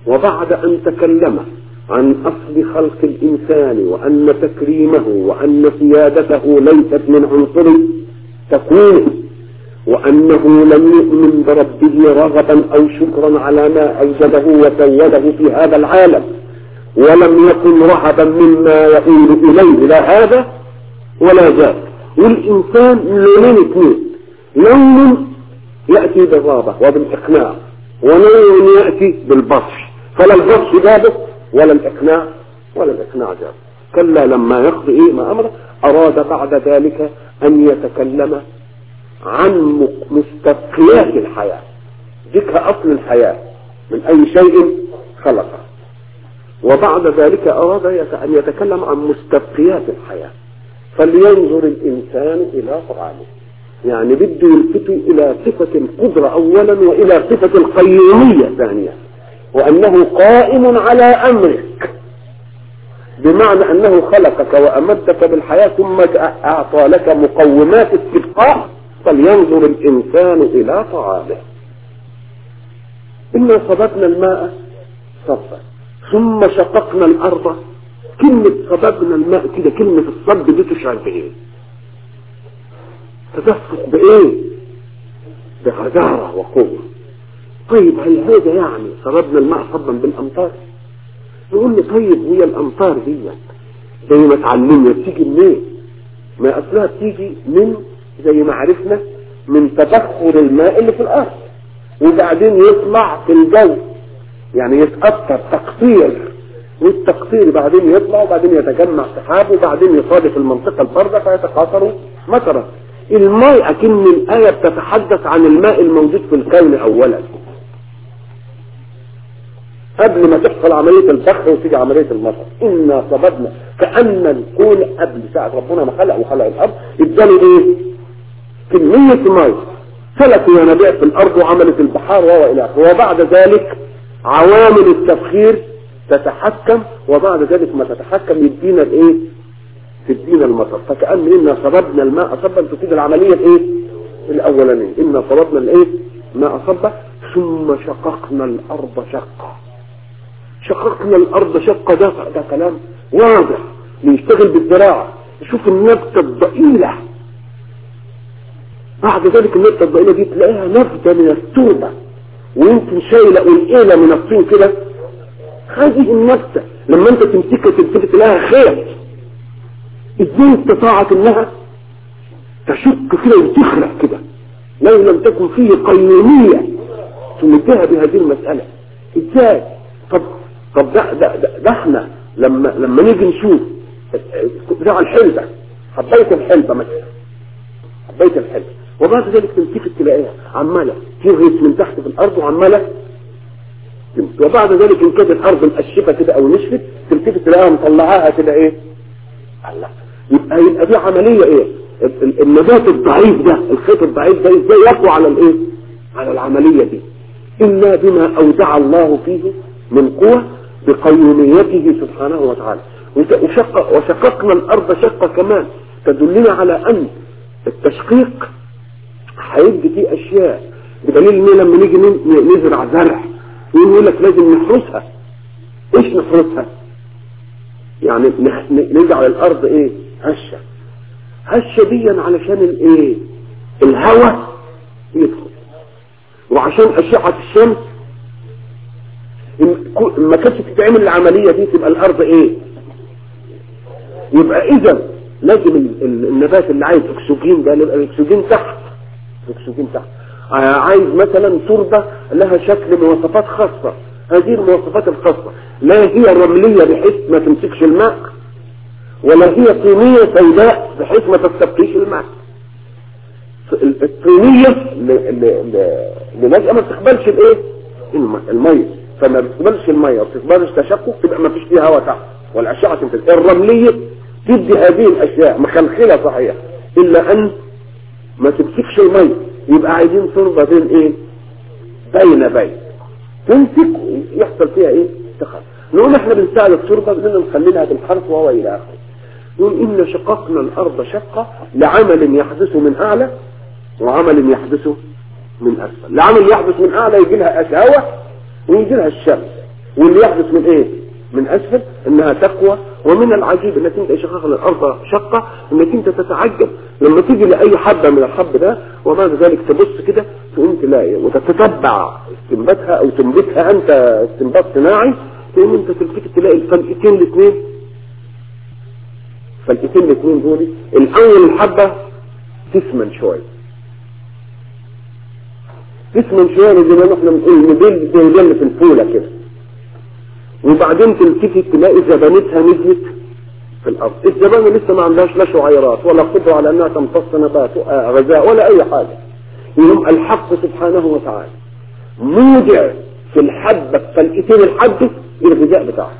وبعد أن تكلم عن أصل خلق الإنسان وأن تكريمه وأن سيادته ليست من عنصر تكوينه وأنه لم يؤمن بربه رغبا أو شكرا على ما أوجده وسوده في هذا العالم ولم يكن رهبا مما يؤول إليه لا هذا ولا ذاك والإنسان لونين اثنين لون يأتي بالرغبة وبالإقناع ولون يأتي بالبطش فلا البطش جابه ولا الإقناع ولا الإقناع جابه كلا لما يقضي إيه ما أمره أراد بعد ذلك أن يتكلم عن مستقيات الحياة ذكر أصل الحياة من أي شيء خلقه وبعد ذلك أراد أن يتكلم عن مستبقيات الحياة فلينظر الإنسان إلى طعامه يعني بده يلفت إلى صفة القدرة أولا وإلى صفة القيومية ثانيا وأنه قائم على أمرك بمعنى أنه خلقك وأمدك بالحياة ثم أعطى لك مقومات استبقاء فلينظر الإنسان إلى طعامه إنا صببنا الماء صبا ثم شققنا الأرض كلمة صببنا الماء كده كلمة الصب دي تشعر بإيه تدفق بإيه بغزارة وقوة طيب هل هذا يعني صببنا الماء صبا بالأمطار يقول لي طيب وهي الأمطار دي زي ما تعلمنا بتيجي منين ما أصلها بتيجي من زي ما عرفنا من تبخر الماء اللي في الأرض وبعدين يطلع في الجو يعني يتأثر تقطير والتقطير بعدين يطلع وبعدين يتجمع سحاب وبعدين يصادف المنطقة الباردة فيتقاطر مطرا الماء أكن الآية بتتحدث عن الماء الموجود في الكون أولا قبل ما تحصل عملية البخر وتيجي عملية المطر إنا صببنا كأن الكون قبل ساعة ربنا ما خلق وخلق الأرض اداله إيه؟ كمية ماء سلكوا ينابيع في الأرض وعملت البحار وإلى آخره وبعد ذلك عوامل التبخير تتحكم وبعد ذلك ما تتحكم يدينا الايه تدينا المطر فكأن إنا صببنا الماء صبا تفيد العملية الايه الاولانية إنا صببنا الايه ماء صبا ثم شققنا الارض شقا شققنا الارض شقا ده, ده كلام واضح نشتغل بالزراعة نشوف النبتة الضئيلة بعد ذلك النبتة الضئيلة دي تلاقيها نبتة من التربة ويمكن شايلة قلقيلة من الطين كده هذه النبتة لما انت تمسكها تلتفت لها خير ازاي استطاعت انها تشك كده وتخرق كده لو لم تكن فيه قيومية تمدها بهذه المسألة ازاي طب طب ده, ده, ده, ده احنا لما لما نيجي نشوف زي الحلبة حبيت الحلبة مثلا حبيت الحلبة وبعد ذلك تمسك تلاقيها عمالة تغرس من تحت في الارض وعمالة وبعد ذلك ان كانت الارض مقشفه كده او نشفت تمسك تلاقيها مطلعاها كده ايه الله يبقى يبقى دي عمليه ايه النبات الضعيف ده الخيط الضعيف ده ازاي يقوى على الايه على العمليه دي الا بما اودع الله فيه من قوه بقيوميته سبحانه وتعالى وشق وشققنا الارض شقه كمان تدلنا على ان التشقيق هيدي فيه اشياء بدليل ان لما نيجي نزرع زرع يقول لك لازم نحرسها ايش نحرسها يعني نجعل الارض ايه هشة هشة دي علشان الايه الهواء يدخل وعشان اشعة الشمس ما كانتش تتعمل العملية دي تبقى الارض ايه يبقى اذا لازم النبات اللي عايز اكسجين ده يبقى الاكسجين تحت الاكسجين تحت عايز مثلا تربة لها شكل مواصفات خاصة هذه المواصفات الخاصة لا هي رملية بحيث ما تمسكش الماء ولا هي طينية سوداء بحيث ما تستبقيش الماء الطينية اللي لازقة ما بتقبلش الايه المية فما بتقبلش المية وبتقبلش تشقق تبقى ما فيش فيها هواء تحت والأشعة تمتلك الرملية تدي هذه الأشياء مخلخلة صحيح إلا أن ما تمسكش المية يبقى عايزين تربة بين ايه بين بين تمسك يحصل فيها ايه تخلف نقول احنا بنساعد التربة بدنا نخليها بالحرف وهو الى اخره نقول ان شققنا الارض شقة لعمل يحدث من اعلى وعمل يحدث من اسفل لعمل يحدث من اعلى يجي لها هواء ويجي لها الشمس واللي يحدث من ايه من اسفل انها تقوى ومن العجيب انك انت شقاق الارض شقة انك انت تتعجب لما تيجي لاي حبة من الحب ده وبعد ذلك تبص كده تقوم تلاقي وتتتبع استنباتها او تنبتها انت استنبات صناعي تقوم انت تلتفت تلاقي الفلقتين الاثنين فلقتين الاثنين دول الاول الحبة تسمن شوية تسمن شوية زي ما احنا بنقول مدل زي جنة الفولة كده وبعدين تلتفت تلاقي زبانتها نزلت في الارض الزبانة لسه ما عندهاش لا شعيرات ولا قدرة على انها تمتص نبات غذاء ولا اي حاجة يوم الحق سبحانه وتعالى مودع في الحبة فلقتين الحبة الغذاء بتاعها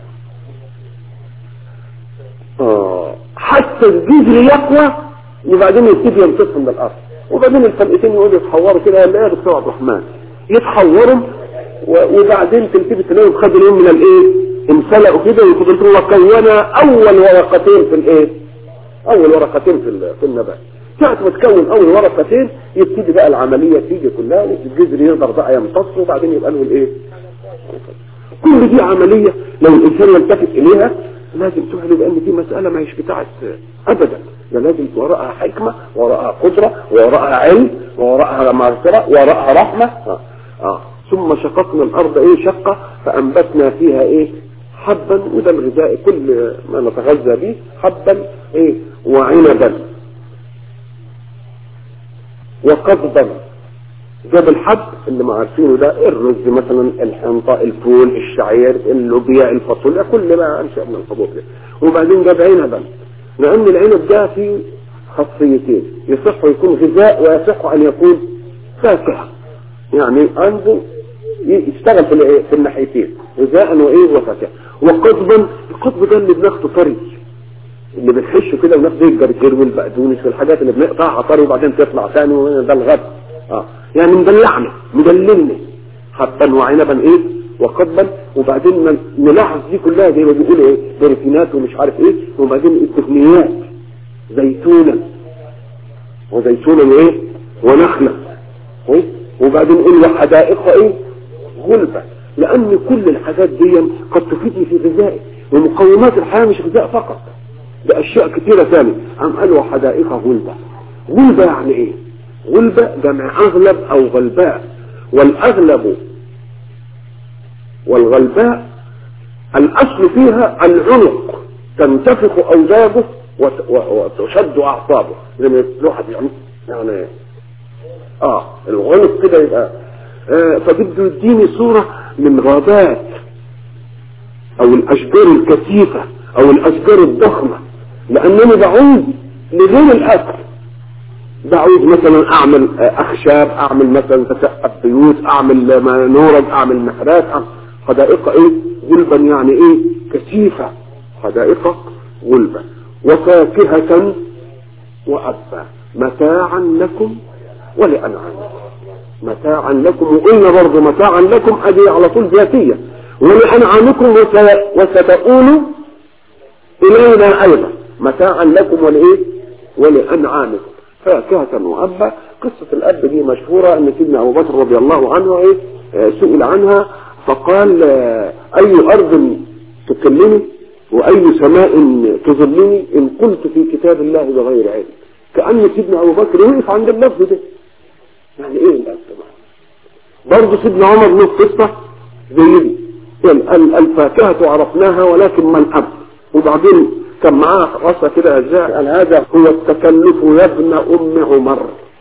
آه. حتى الجذر يقوى وبعدين يبتدي يمتصهم بالارض وبعدين الفلقتين يقعدوا يتحوروا كده ولا ايه يا دكتور عبد الرحمن يتحوروا وبعدين تلتفت تلاقيهم خدوا لهم من الايه انفلقوا كده ويقولوا وكون اول ورقتين في الايه اول ورقتين في في النبات ساعة ما تكون اول ورقتين يبتدي بقى العملية تيجي كلها والجذر يقدر بقى يمتص وبعدين يبقى له الايه كل دي عملية لو الانسان يلتفت اليها لازم تعلم بان دي مسألة ما هيش بتاعت ابدا ده لازم وراءها حكمة وراءها قدرة وراءها علم وراءها مغفرة وراءها رحمة آه. آه. ثم شققنا الارض ايه شقة فانبتنا فيها ايه حبا وده الغذاء كل ما نتغذى به حبا ايه وعنبا وقضبا جاب الحب اللي ما عارفينه ده الرز مثلا الحنطة الفول الشعير اللوبيا الفاصوليا كل ما انشأ من الحبوب ده وبعدين جاب عنبا لان العنب ده فيه خاصيتين يصح يكون غذاء ويصح ان يكون فاكهة يعني عنده يشتغل في في الناحيتين غذاء وايه وفاكهة وقطبا القطب ده اللي بناخده طري اللي بنحشه كده وناخده الجرجير والبقدونس والحاجات اللي بنقطعها طري وبعدين تطلع ثاني ده الغد اه يعني مدلعنا مدللنا حبا وعنبا ايه وقطبا وبعدين نلاحظ دي كلها زي ما بيقولوا ايه بروتينات ومش عارف ايه وبعدين التقنيات زيتونا وزيتونا وايه ونخلة ايه وبعدين نقول وحدائق ايه غلبة لان كل الحاجات دي قد تفيدني في غذائي ومقومات الحياة مش غذاء فقط ده اشياء كثيرة ثانية عم قالوا حدائق غلبة غلبة يعني ايه غلبة جمع اغلب او غلباء والاغلب والغلباء الاصل فيها العنق تنتفخ اوزابه وتشد اعصابه زي ما الواحد يعني يعني اه العنق كده يبقى آه فبده يديني صورة من غابات او الاشجار الكثيفة او الاشجار الضخمة لانني بعود لغير الاكل بعود مثلا اعمل اخشاب اعمل مثلا تسقف بيوت اعمل نورج اعمل محرات أعمل حدائق ايه غلبا يعني ايه كثيفة حدائق غلبا وفاكهة وأبا متاعا لكم ولأنعامكم متاعا لكم وقلنا برضه متاعا لكم ادي على طول ذاتية ولأنعامكم وستؤول إلينا أيضا متاعا لكم ولإيه ولأنعامكم فاكهة وأبا قصة الأب دي مشهورة أن سيدنا أبو بكر رضي الله عنه إيه سئل عنها فقال أي أرض تكلمني وأي سماء تظلني إن قلت في كتاب الله بغير علم كأن سيدنا أبو بكر وقف عند اللفظ ده يعني إيه اللفظ برضه سيدنا عمر له قصة زي دي الفاكهة عرفناها ولكن ما الأب وبعدين كان معاه رصة كده أجزاء قال هذا هو التكلف يا ابن أم عمر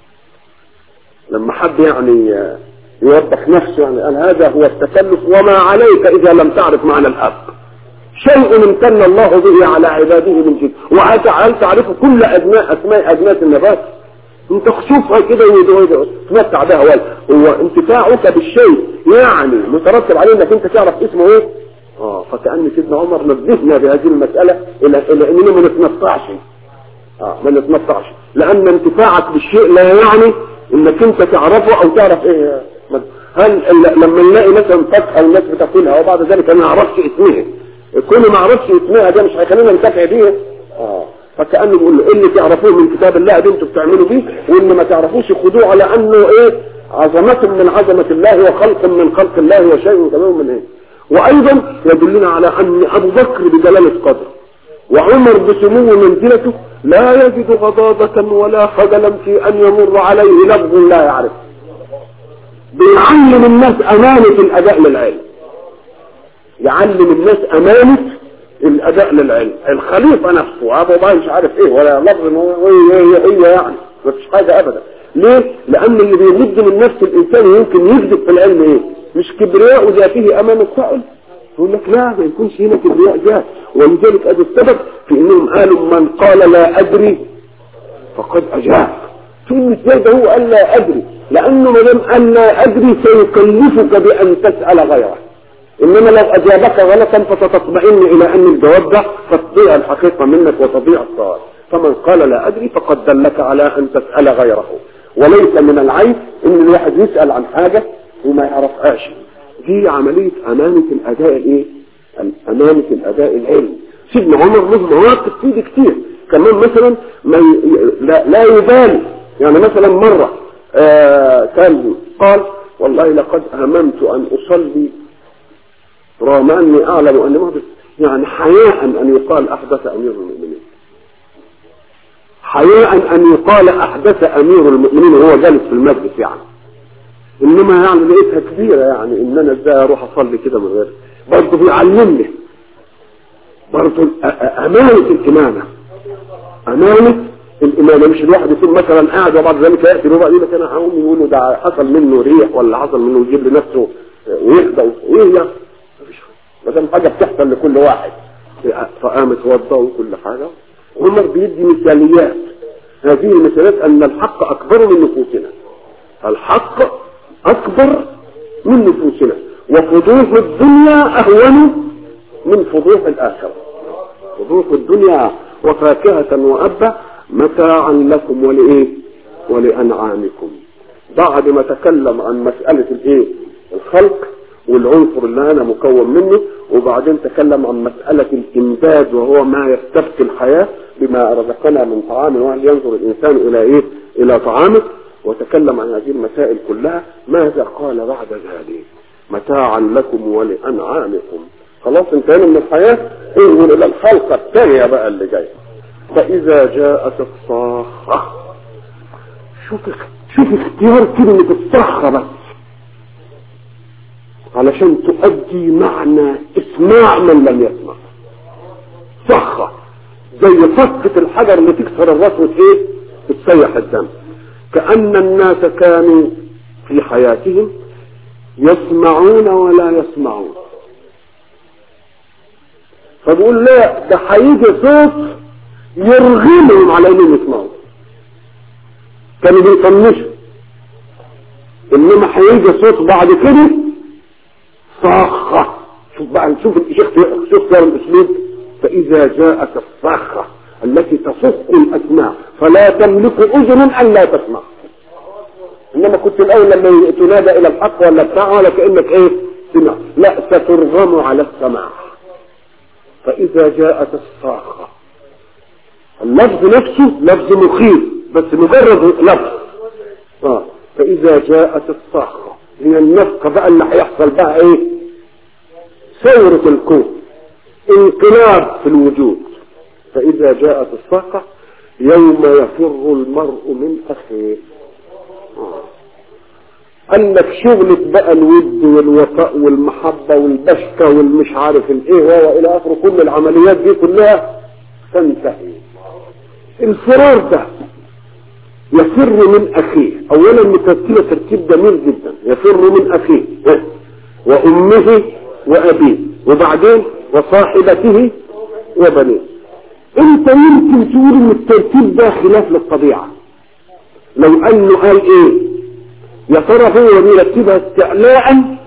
لما حد يعني يوضح نفسه يعني قال هذا هو التكلف وما عليك إذا لم تعرف معنى الأب شيء امتن الله به على عباده من جد وهل تعرف كل أدماء أسماء أجناس النبات انت تشوفها كده تمتع بها ولا هو انتفاعك بالشيء يعني مترتب عليه انك انت تعرف اسمه ايه اه فكأن سيدنا عمر نبهنا بهذه المسألة الى الى اننا ما نتنطعش اه ما نتنطعش لان انتفاعك بالشيء لا يعني انك انت تعرفه او تعرف ايه هل لما نلاقي مثلا فاكهه الناس بتاكلها وبعد ذلك انا ما اعرفش اسمها كل ما اعرفش اسمها ده مش هيخلينا ننتفع بيها اه فكانه بيقول له اللي تعرفوه من كتاب الله ده انتوا بتعملوا بيه واللي ما تعرفوش خدوه على انه ايه عظمة من عظمة الله وخلق من خلق الله وشيء كمان من ايه وايضا يدلنا على ان ابو بكر بجلالة قدر وعمر بسمو منزلته لا يجد غضاضة ولا خجلا في ان يمر عليه لفظ لا يعرف بيعلم الناس امانة الاداء للعلم يعلم الناس امانة الاداء للعلم الخليفة نفسه ابو بقى مش عارف ايه ولا لفظ هي هي يعني مفيش حاجة ابدا ليه لان اللي بيمد من نفس الانسان يمكن يكذب في العلم ايه مش كبرياء ذاته امام السائل يقول لك لا ما يكونش هنا كبرياء ذات ولذلك ادي السبب في انهم قالوا من قال لا ادري فقد اجاب كلمة ازاي ده هو قال لا ادري لانه ما دام قال لا ادري سيكلفك بان تسال غيره انما لو اجابك غلطا فستطمئن الى ان الجواب ده قد تضيع الحقيقه منك وتضيع الصواب فمن قال لا ادري فقد دلك على ان تسال غيره وليس من العيب ان الواحد يسال عن حاجه وما يعرفهاش دي عمليه امانه الاداء الايه امانه الاداء العلمي سيدنا عمر له مواقف فيه كتير كمان مثلا ما ي... لا, لا يبالي يعني مثلا مره آه كان قال والله لقد هممت ان اصلي رغم اني اعلم ان مهدث يعني حياء ان يقال احدث امير المؤمنين حياء ان يقال احدث امير المؤمنين وهو جالس في المجلس يعني انما يعني لقيتها كبيره يعني ان انا ازاي اروح اصلي كده من غير برضه بيعلمني برضه امانه الامامه امانه الامامه مش الواحد يكون مثلا قاعد وبعد ذلك ياتي ربع يقول لك انا هقوم يقول له ده حصل منه ريح ولا حصل منه يجيب لنفسه ويهدى وايه يعني ما دام حاجه بتحصل لكل واحد فقام اتوضى وكل حاجه عمر بيدي مثاليات هذه المثاليات ان الحق اكبر من نفوسنا الحق اكبر من نفوسنا وفضوح الدنيا اهون من فضوح الاخره فضوح الدنيا وفاكهه وابا متاعا لكم ولايه ولانعامكم بعد ما تكلم عن مساله الايه الخلق والعنصر اللي انا مكون منه وبعدين تكلم عن مسألة الامداد وهو ما يستبقي الحياة بما رزقنا من طعام وهل ينظر الانسان الى ايه الى طعامه وتكلم عن هذه المسائل كلها ماذا قال بعد ذلك متاعا لكم ولانعامكم خلاص انتهينا من الحياة انظر الى الحلقة الثانية بقى اللي جاية فاذا جاءت الصاخة شوف شوف اختيار كلمة الصخة بس علشان تؤدي معنى اسماع من لم يسمع صخة زي فكة الحجر اللي تكسر الراس ايه تتسيح الدم كأن الناس كانوا في حياتهم يسمعون ولا يسمعون فبقول لا ده هيجي صوت يرغمهم على انهم يسمعوا كانوا بيطنشوا انما هيجي صوت بعد كده صاخة شوف بقى نشوف الشيخ شوف صار الاسلوب فاذا جاءت الصاخة التي تصخ الاسماع فلا تملك اذن ان لا تسمع انما كنت الاول لما تنادى الى الحق ولا بتاع ولا كانك ايه سمع لا سترغم على السماع فاذا جاءت الصاخة اللفظ نفسه لفظ مخيف بس مجرد لفظ اه فاذا جاءت الصاخة هي النفقة بقى اللي هيحصل بقى ايه ثورة الكون انقلاب في الوجود فاذا جاءت الصاقة يوم يفر المرء من اخيه قال لك شغلة بقى الود والوفاء والمحبة والبشكة والمش عارف الايه والى اخره كل العمليات دي كلها تنتهي الفرار ده يفر من اخيه اولا مترتبه ترتيب جميل جدا يفر من اخيه وامه وابيه وبعدين وصاحبته وبنيه انت يمكن تقول ان الترتيب ده خلاف للطبيعه لو انه قال ايه يا ترى هو بيرتبها استعلاء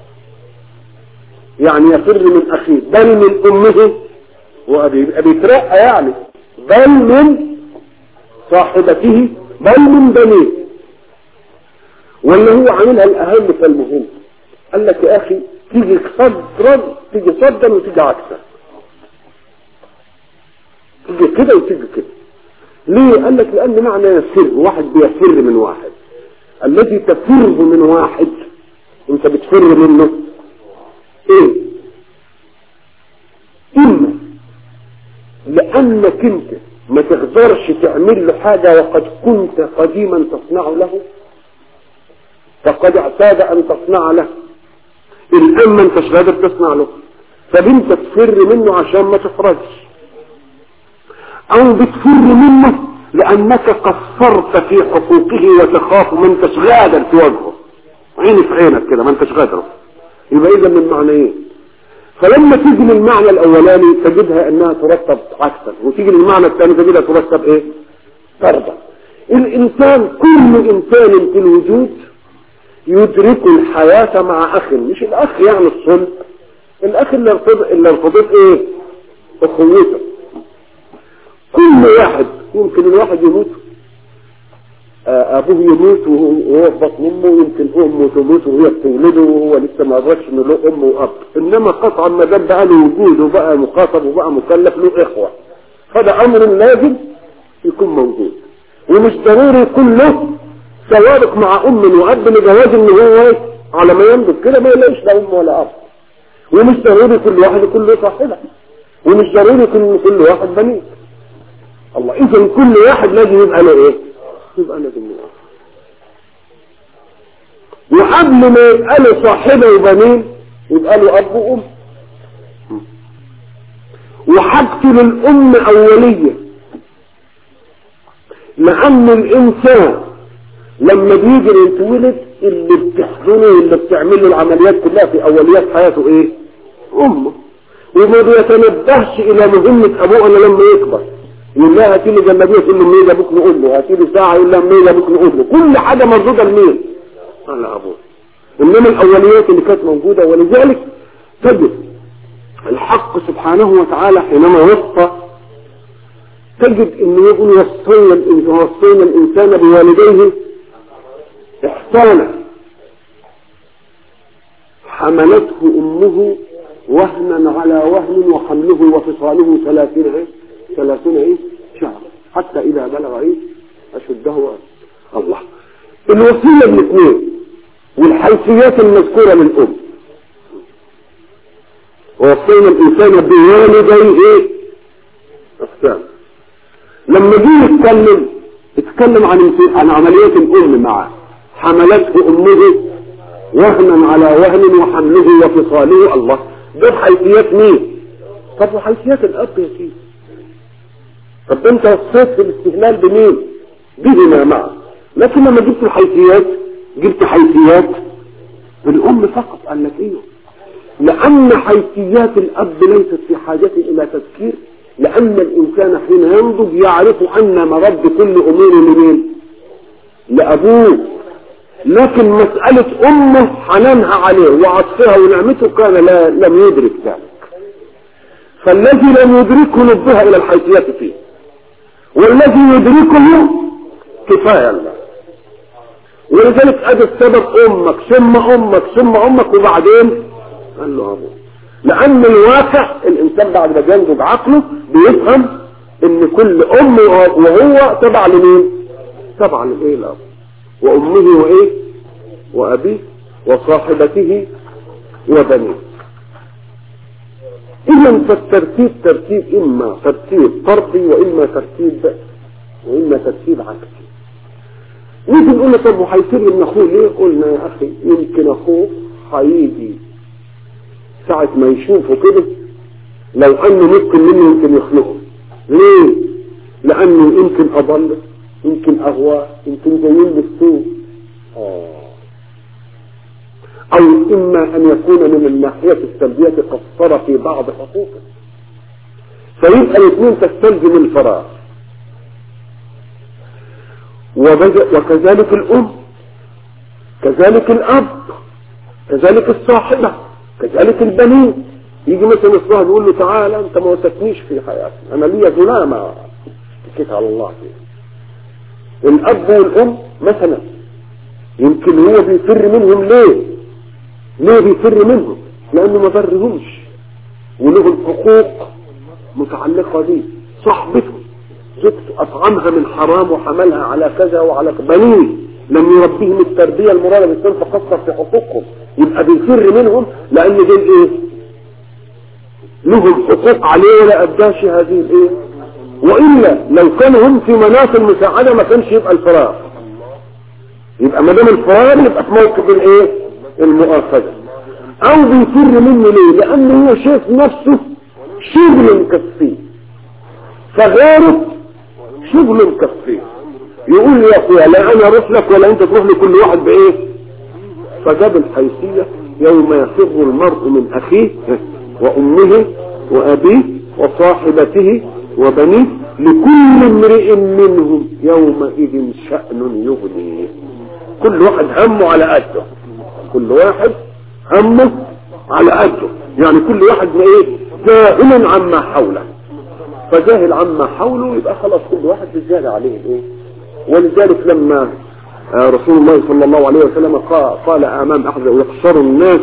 يعني يفر من اخيه بل من امه وابيه بيترقى يعني بل من صاحبته بل من بنيه ولا هو عاملها الاهم فالمهم قال لك يا اخي تيجي صدرا تيجي صدرا وتيجي عكسا تيجي كده وتيجي كده ليه قال لك لان معنى يفر واحد بيفر من واحد الذي تفر من واحد انت بتفر منه ايه لانك انت ما تقدرش تعمل له حاجة وقد كنت قديما تصنع له فقد اعتاد ان تصنع له الان ما انتش قادر تصنع له فانت تفر منه عشان ما تفرجش او بتفر منه لانك قصرت في حقوقه وتخاف ما انتش قادر تواجهه عيني في عينك كده ما انتش قادر يبقى اذا من معنيين فلما تيجي للمعنى الاولاني تجدها انها ترتب عكسا وتيجي للمعنى الثاني تجدها ترتب ايه طردا الانسان كل انسان في الوجود يدرك الحياة مع اخ مش الاخ يعني الصلب الاخ اللي ارتبط اللي ارتبط ايه اخوته كل واحد يمكن الواحد يموت ابوه يموت وهو في بطن امه يمكن امه تموت وهي بتولده وهو لسه ما ادركش انه له ام واب انما قطعا ما دام بقى له وجود وبقى مخاطب وبقى مكلف له اخوه هذا امر لازم يكون موجود ومش ضروري يكون له سوابق مع ام واب لجواز ان هو على ما ينضج كده ما يلاقيش لا ام ولا اب ومش ضروري كل واحد يكون له صاحبه ومش ضروري يكون كل واحد بنيه الله اذا كل واحد لازم يبقى له ايه يبقى له بنيه وقبل ما يبقى له صاحبه وبنين يبقى له اب وام وحاجته للام اوليه لان الانسان لما بيجي يتولد اللي بتحضنه واللي بتعمل له العمليات كلها في اوليات حياته ايه امه وما بيتنبهش الى مهمة ابوه الا لما يكبر يقول لها هاتي لي جلابيه تقول له مين ابوك نقول له هاتي لي ساعه يقول لها مين ابوك نقول له كل حاجه مردوده لمين؟ على ابوه انما الاوليات اللي كانت موجوده ولذلك تجد الحق سبحانه وتعالى حينما وصى تجد انه يقول وصينا الانسان وصينا الانسان بوالديه احسانا حملته امه وهنا على وهن وحمله وفصاله ثلاثين ايه ثلاثين ايه شهر حتى اذا بلغ ايه اشده الله الوصية الاثنين والحيثيات المذكورة للام ووصينا الانسان بوالديه ايه احسان لما جه يتكلم اتكلم عن عن عملية الام معه حملته امه وهنا على وهن وحمله وفصاله الله ده بحيثيات مين طب وحيثيات الاب يا سيدي طب انت وصيت في الاستهلال بمين بهما معا لكن لما جبت الحيثيات جبت حيثيات الام فقط قال لك ايه لان حيثيات الاب ليست في حاجة الى تذكير لان الانسان حين ينضج يعرف ان مرد كل امور لمين لابوه لكن مسألة امه حنانها عليه وعطفها ونعمته كان لا لم يدرك ذلك فالذي لم يدركه نبه الى الحيثيات فيه والذي يدركه كفاية الله ولذلك ادي السبب امك ثم امك ثم امك وبعدين قال له ابوه لان الواقع الانسان بعد ما ينضج عقله بيفهم ان كل ام وهو تبع لمين تبع لايه الاب وامه وايه وابيه وصاحبته وبنيه اذا فالترتيب ترتيب اما ترتيب طردي واما ترتيب واما ترتيب عكسي نيجي نقول له طب وهيصير من اخوه ليه قلنا يا اخي يمكن اخوه هيجي ساعة ما يشوفه كده لو انه ممكن منه يمكن يخلقه ليه لانه يمكن اضله يمكن اغواه يمكن زين بالسوء آه. او اما ان يكون من الناحية السلبية قصر في بعض حقوقه فيبقى الاثنين تستلزم الفراغ وكذلك الام كذلك الاب كذلك الصاحبة كذلك البنين يجي مثلا الصاحب يقول له تعالى انت ما وسكنيش في حياتي انا ليا ظلامة اتكيت على الله فيها الاب والام مثلا يمكن هو بيفر منهم ليه ليه بيفر منهم لانه ما برهمش وله الحقوق متعلقة بيه صاحبته زوجته اطعمها من حرام وحملها على كذا وعلى بنيه لم يربيهم التربية المرادة بالسلام فقصر في حقوقهم يبقى بيفر منهم لان دول ايه لهم حقوق عليه ولا اداش هذه الايه والا لو كانوا هم في مناص المساعده ما كانش يبقى الفرار يبقى ما دام الفرار يبقى في موقف الايه المؤاخذه او بيفر منه ليه لانه هو شايف نفسه شغل مكفيه فغيره شغل مكفيه يقول يا اخويا لا انا اروح لك ولا انت تروح لكل واحد بايه فجاب الحيثيه يوم يفر المرء من اخيه وامه وابيه وصاحبته وبنيه لكل امرئ منهم يومئذ شأن يغنيه كل واحد همه على قده كل واحد همه على قده يعني كل واحد ما ايه جاهل عما حوله فجاهل عما حوله يبقى خلاص كل واحد بالزيادة عليه الايه ولذلك لما رسول الله صلى الله عليه وسلم قال امام احد يحشر الناس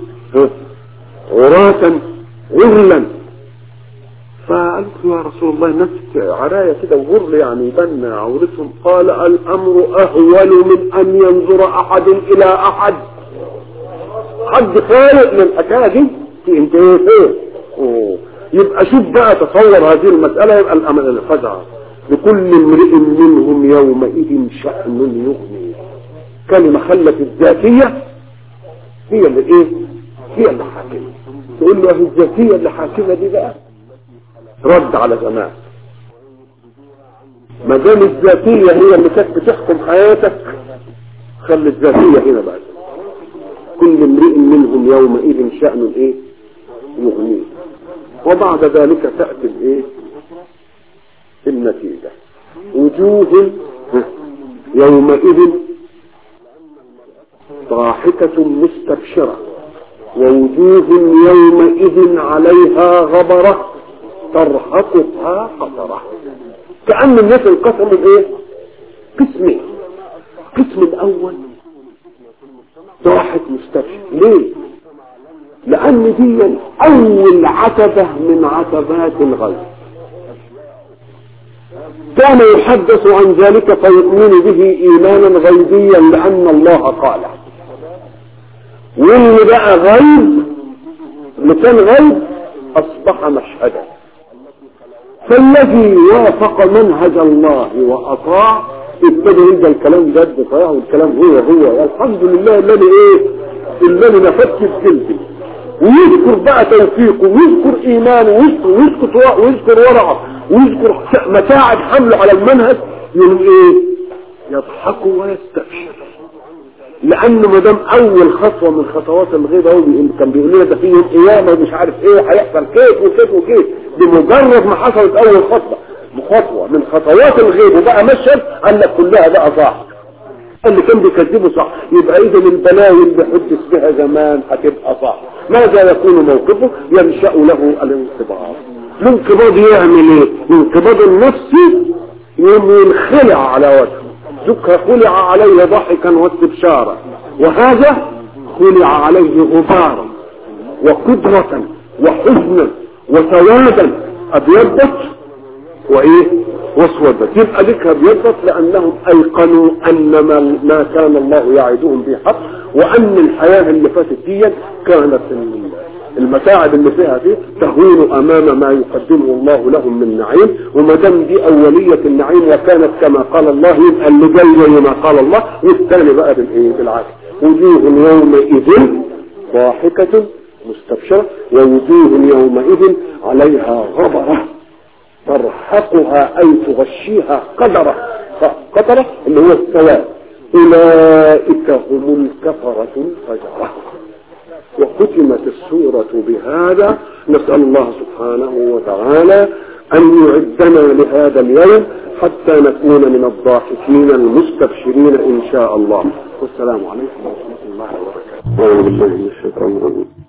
عراة غرلا فقالت يا رسول الله الناس عراية كده وغرل يعني يبنى عورتهم قال الامر اهول من ان ينظر احد الى احد حد خالق من الحكايه دي في انت ايه يبقى شوف بقى تصور هذه المسألة يبقى الأمر الفزع لكل امرئ منهم يومئذ شأن يغني كلمة خلت الذاتية هي اللي ايه هي اللي حاكمة تقول له الذاتية اللي حاكمة دي بقى رد على زمان ما دام الذاتية هي اللي كانت بتحكم حياتك خلي الذاتية هنا بقى كل امرئ منهم يومئذ شأن ايه يغنيه وبعد ذلك تأتي الايه النتيجة وجوه يومئذ ضاحكة مستبشرة ووجوه يومئذ عليها غبرة ترهقها قطرة كأن الناس انقسموا ايه قسمين القسم الاول ضاحك مستبشر ليه لان دي اول عتبة من عتبات الغيب كان يحدث عن ذلك فيؤمن به ايمانا غيبيا لان الله قاله واللي بقى غيب اللي كان غيب اصبح مشهدا فالذي وافق منهج الله واطاع ابتدى يبقى الكلام جد صحيح والكلام هو هو الحمد لله الذي ايه الذي نفدت في جلدي ويذكر بقى توفيقه ويذكر ايمانه ويذكر ويذكر ويذكر ورعه ويذكر متاعب حمله على المنهج يقول ايه يضحك ويستبشر لانه ما دام اول خطوه من خطوات الغيبه هو بيقول كان بيقول لنا ده في يوم قيامه ومش عارف ايه هيحصل كيف وكيف وكيف بمجرد ما حصلت اول خطوه خطوه من خطوات الغيب وبقى مشهد قال لك كلها بقى صح اللي كان بيكذبه صح يبقى اذا البلاوي اللي حدث بها زمان هتبقى صح ماذا يكون موقفه ينشا له الانقباض الانقباض يعمل ايه الانقباض النفسي ينخلع على وجهه ذكر خلع عليه ضحكا واستبشارا وهذا خلع عليه غبارا وقدرة وحزنا وسوادا ابيضت وايه واسودت يبقى ذكر ابيضت لانهم ايقنوا ان ما, ما كان الله يعدهم به حق وان الحياة اللي فاتت دي كانت المتاعب اللي فيها دي تهون امام ما يقدمه الله لهم من نعيم وما دام دي اولية النعيم وكانت كما قال الله يبقى اللي جاي زي ما قال الله والثاني بقى بالايه بالعكس وجوه يومئذ ضاحكة مستبشرة ووجوه يومئذ عليها غبرة ترهقها اي تغشيها قدرة قدرة اللي هو السواد اولئك هم الكفرة الفجرة وختمت السورة بهذا نسأل الله سبحانه وتعالى أن يعدنا لهذا اليوم حتى نكون من الضاحكين المستبشرين إن شاء الله والسلام عليكم ورحمة الله وبركاته أعوذ بالله من الشيطان الرجيم